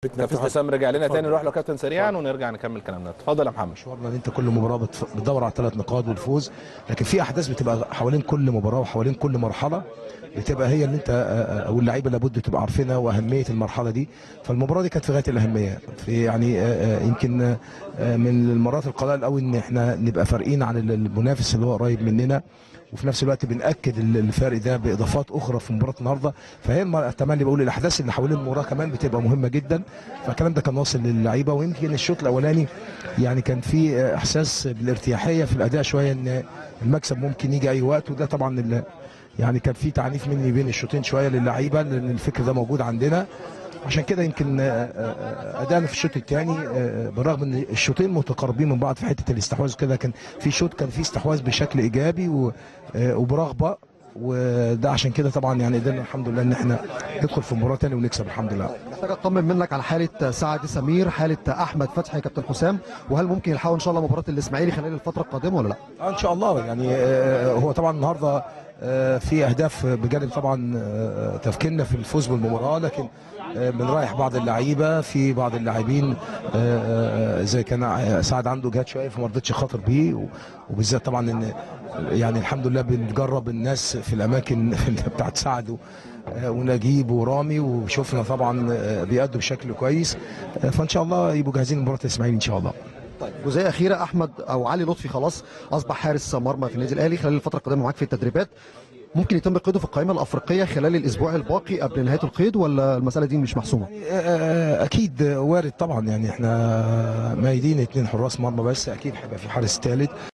كابتن حسام رجع لنا تاني نروح له كابتن سريعا ونرجع نكمل كلامنا اتفضل يا محمد مشوارنا ان انت كل مباراه بتف- بتدور على ثلاث نقاط والفوز لكن في احداث بتبقى حوالين كل مباراه وحوالين كل مرحله بتبقى هي اللي انت آه، آه، او اللعيبه لابد تبقى عارفينها واهميه المرحله دي فالمباراه دي كانت في غايه الاهميه في يعني آه، آه، يمكن آه، آه، من المرات القلائل قوي ان احنا نبقى فارقين عن المنافس اللي هو قريب مننا وفي نفس الوقت بناكد ال- الفرق ده باضافات اخرى في مباراه النهارده فهي الم- تملي بقول الاحداث اللي حوالين المباراه كمان بتبقى مهمه جدا فالكلام ده كان واصل للعيبه ويمكن الشوط الاولاني يعني كان في آه، احساس بالارتياحيه في الاداء شويه ان المكسب ممكن يجي اي وقت وده طبعا ال- يعني كان في تعنيف مني بين الشوطين شويه للعيبه لان الفكر ده موجود عندنا عشان كده يمكن آه، آه، ادائنا في الشوط الثاني بالرغم ان الشوطين متقاربين من بعض في حته الاستحواذ كده كان في شوط كان فيه استحواذ بشكل ايجابي و- آه، وبرغبه وده عشان كده طبعا يعني قدرنا الحمد لله ان احنا ندخل في مباراه ثانيه ونكسب الحمد لله محتاج اطمن منك على حاله سعد سمير حاله احمد فتحي كابتن حسام وهل ممكن يلحقوا ان شاء الله مباراه الاسماعيلي خلال الفتره القادمه ولا لا آه ان شاء الله يعني آه، هو طبعا النهارده آه، في اهداف بجانب طبعا آه، تفكيرنا في الفوز بالمباراه لكن آه، بنرايح بعض اللعيبه في بعض اللاعبين آه، آه، زي كان ع- سعد عنده جهاد شويه فما رضيتش خاطر بيه و- وبالذات طبعا ان يعني الحمد لله بنجرب الناس في الاماكن بتاعت سعد و- آه، ونجيب ورامي وشفنا طبعا آه، بيأدوا بشكل كويس آه، فان شاء الله يبقوا جاهزين لمباراه الاسماعيلي ان شاء الله طيب جزئيه اخيره احمد او علي لطفي خلاص اصبح حارس مرمى في النادي الاهلي خلال الفتره القادمه معاك في التدريبات ممكن يتم قيده في القائمه الافريقيه خلال الاسبوع الباقي قبل نهايه القيد ولا المساله دي مش محسومه يعني آه، اكيد وارد طبعا يعني احنا مايدين اتنين حراس مرمى بس اكيد هيبقى في حارس ثالث